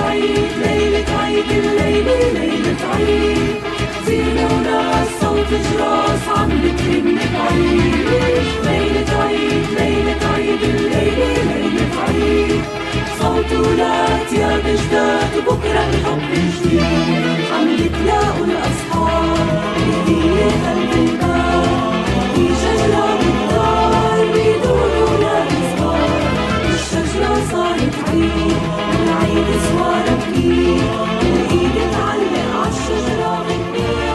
عيد ليلة عيد الليلة ليلة عيد زينونا صوت جراس عم بترن بعيد ليلة عيد ليلة عيد الليلة ليلة عيد صوت ولاد يا بجداد بكرة الحب جديد عم يتلاقوا الأصحاب هدية قلب الباب في شجرة بالدار بيدوروا ولاد صغار الشجرة صارت عيد والعيد سوارة بكير والإيد تعلق عالشجرة غنية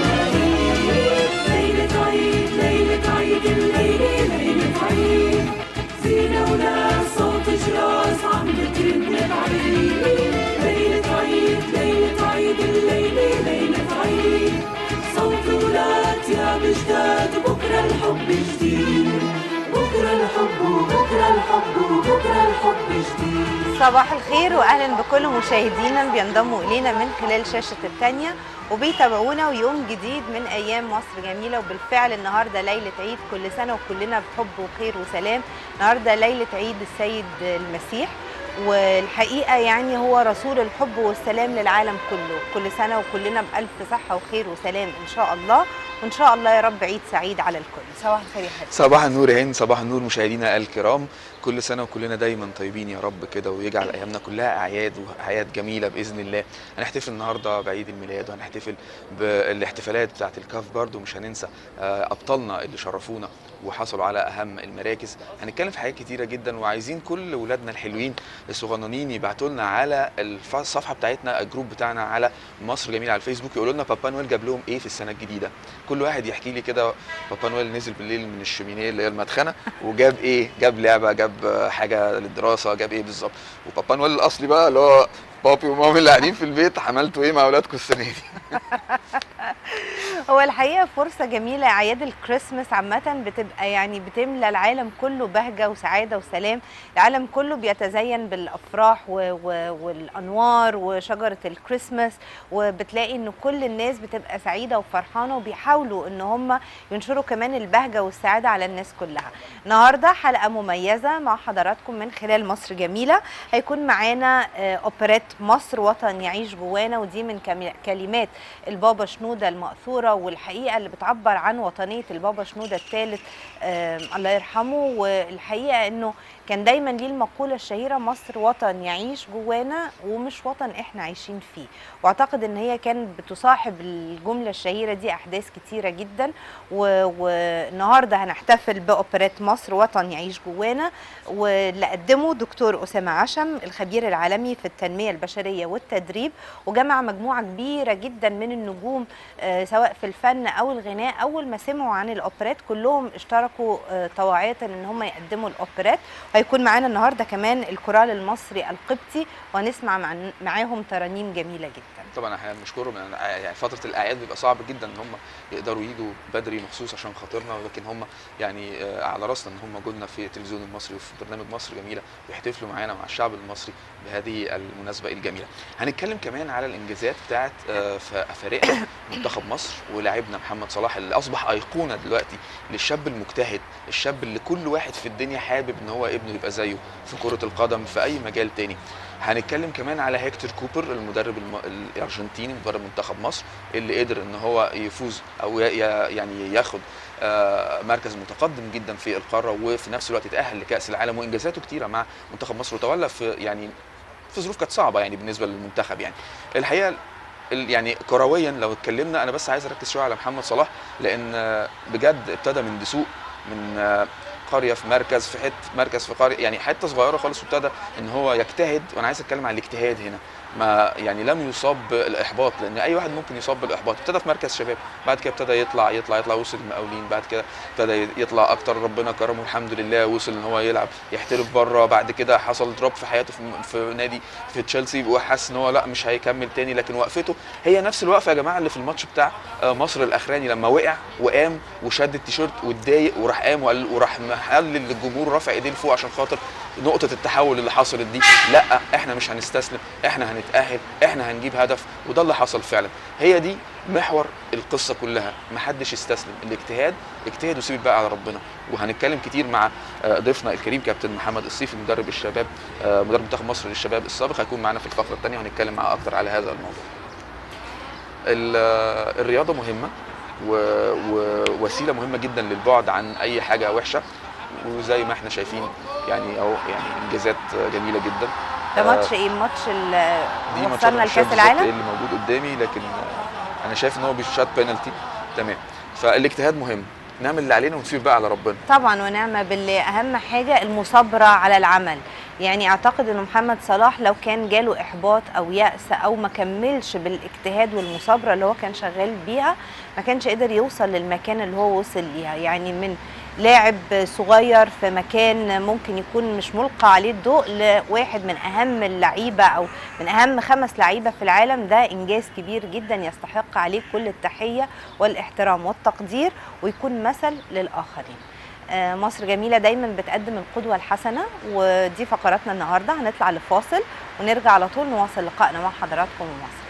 وعماليق ليلة عيد ليلة عيد الليلة ليلة عيد زينة وناس صوت جراس عم بترن بعيد ليلة عيد ليلة عيد الليلة ليلة عيد صوت ولاد يا بجداد بكرة الحب جديد بكرة الحب وبكرة الحب وبكرة الحب جديد صباح الخير واهلا بكل مشاهدينا بينضموا الينا من خلال شاشه الثانيه وبيتابعونا ويوم جديد من ايام مصر جميله وبالفعل النهارده ليله عيد كل سنه وكلنا بحب وخير وسلام النهارده ليله عيد السيد المسيح والحقيقه يعني هو رسول الحب والسلام للعالم كله كل سنه وكلنا بالف صحه وخير وسلام ان شاء الله وان شاء الله يا رب عيد سعيد على الكل صباح الخير يا حبيبي صباح النور يا هند صباح النور مشاهدينا الكرام كل سنه وكلنا دايما طيبين يا رب كده ويجعل ايامنا كلها اعياد واعياد جميله باذن الله هنحتفل النهارده بعيد الميلاد وهنحتفل بالاحتفالات بتاعه الكاف برضو مش هننسى آه، ابطالنا اللي شرفونا وحصلوا على اهم المراكز هنتكلم في حاجات كتيره جدا وعايزين كل ولادنا الحلوين الصغننين يبعتوا لنا على الف- الصفحه بتاعتنا الجروب بتاعنا على مصر جميله على الفيسبوك يقولوا لنا بابا نويل جاب لهم ايه في السنه الجديده كل واحد يحكي لي كده بابا نويل نزل بالليل من الشمينيه اللي هي المدخنه وجاب ايه جاب لعبه جاب حاجه للدراسه جاب ايه بالظبط وبابا نويل الاصلي بقى اللي هو بابي ومامي اللي قاعدين في البيت عملتوا ايه مع اولادكم السنه دي هو الحقيقه فرصه جميله اعياد الكريسماس عامه بتبقى يعني بتملى العالم كله بهجه وسعاده وسلام العالم كله بيتزين بالافراح و و والانوار وشجره الكريسماس وبتلاقي ان كل الناس بتبقى سعيده وفرحانه وبيحاولوا ان هم ينشروا كمان البهجه والسعاده على الناس كلها النهارده حلقه مميزه مع حضراتكم من خلال مصر جميله هيكون معانا آه، اوبريت مصر وطن يعيش جوانا ودي من كم- كلمات البابا شنوده المأثوره والحقيقه اللي بتعبر عن وطنيه البابا شنوده الثالث آه الله يرحمه والحقيقه انه كان دايما ليه المقوله الشهيره مصر وطن يعيش جوانا ومش وطن احنا عايشين فيه واعتقد ان هي كانت بتصاحب الجمله الشهيره دي احداث كتيره جدا و- والنهارده هنحتفل باوبريت مصر وطن يعيش جوانا واللي قدمه دكتور اسامه عشم الخبير العالمي في التنميه البشريه والتدريب وجمع مجموعه كبيره جدا من النجوم آه، سواء في الفن او الغناء اول ما سمعوا عن الاوبريت كلهم اشتركوا آه، طواعيه ان هم يقدموا الاوبريت هيكون معانا النهارده كمان الكورال المصري القبطي وهنسمع مع معاهم ترانيم جميله جدا طبعا احنا بنشكرهم لان يعني فتره الاعياد بيبقى صعب جدا ان هم يقدروا يجوا بدري مخصوص عشان خاطرنا ولكن هم يعني آه، على راسنا ان هم جولنا في التلفزيون المصري وفي برنامج مصر جميله ويحتفلوا معانا مع الشعب المصري بهذه المناسبه الجميله. هنتكلم كمان على الانجازات بتاعت آه، ف- فريقنا منتخب مصر ولاعبنا محمد صلاح اللي اصبح ايقونه دلوقتي للشاب المجتهد، الشاب اللي كل واحد في الدنيا حابب ان هو ابنه يبقى زيه في كره القدم في اي مجال تاني. هنتكلم كمان على هيكتور كوبر المدرب الم... الارجنتيني مدرب منتخب مصر اللي قدر ان هو يفوز او ي... ي- يعني ياخد آه، مركز متقدم جدا في القاره وفي نفس الوقت يتاهل لكاس العالم وانجازاته كتيره مع منتخب مصر وتولى في يعني في ظروف كانت صعبه يعني بالنسبه للمنتخب يعني الحقيقه ال- يعني كرويا لو اتكلمنا انا بس عايز اركز شويه على محمد صلاح لان آه، بجد ابتدى من دسوق من آه، قريه في مركز في حته مركز في قريه يعني حته صغيره خالص وابتدى ان هو يجتهد وانا عايز اتكلم عن الاجتهاد هنا ما يعني لم يصاب بالاحباط لان اي واحد ممكن يصاب بالاحباط ابتدى في مركز شباب بعد كده ابتدى يطلع يطلع يطلع وصل المقاولين بعد كده ابتدى يطلع اكتر ربنا كرمه الحمد لله وصل ان هو يلعب يحترف بره بعد كده حصل دروب في حياته في, في نادي في تشيلسي وحس ان هو لا مش هيكمل تاني لكن وقفته هي نفس الوقفه يا جماعه اللي في الماتش بتاع آه، مصر الاخراني لما وقع وقام وشد التيشيرت واتضايق وراح قام وقال وراح محلل للجمهور رافع ايديه لفوق عشان خاطر نقطه التحول اللي حصلت دي لا احنا مش هنستسلم احنا هنت نتاهل احنا هنجيب هدف وده اللي حصل فعلا هي دي محور القصه كلها محدش يستسلم الاجتهاد اجتهد وسيب الباقي على ربنا وهنتكلم كتير مع آه، ضيفنا الكريم كابتن محمد الصيفي مدرب الشباب آه، مدرب منتخب مصر للشباب السابق هيكون معانا في الفقره الثانيه وهنتكلم معاه اكتر على هذا الموضوع ال- آه، الرياضه مهمه و- ووسيله مهمه جدا للبعد عن اي حاجه وحشه وزي ما احنا شايفين يعني اهو يعني انجازات جميله جدا ده آه، ماتش ايه الماتش اللي دي ماتشات وصلنا مش شايف لكاس بالظبط ايه العالم اللي موجود قدامي لكن آه، انا شايف ان هو بيشات بينالتي تمام فالاجتهاد مهم نعمل اللي علينا ونسيب بقى على ربنا طبعا ونعمة بالله اهم حاجه المثابره على العمل يعني اعتقد ان محمد صلاح لو كان جاله احباط او يأس او ما كملش بالاجتهاد والمثابره اللي هو كان شغال بيها ما كانش قدر يوصل للمكان اللي هو وصل ليها يعني من لاعب صغير في مكان ممكن يكون مش ملقى عليه الضوء لواحد من اهم اللعيبه او من اهم خمس لعيبه في العالم ده انجاز كبير جدا يستحق عليه كل التحيه والاحترام والتقدير ويكون مثل للاخرين آه، مصر جميلة دايما بتقدم القدوة الحسنة ودي فقراتنا النهاردة هنطلع لفاصل ونرجع على طول نواصل لقائنا مع حضراتكم من مصر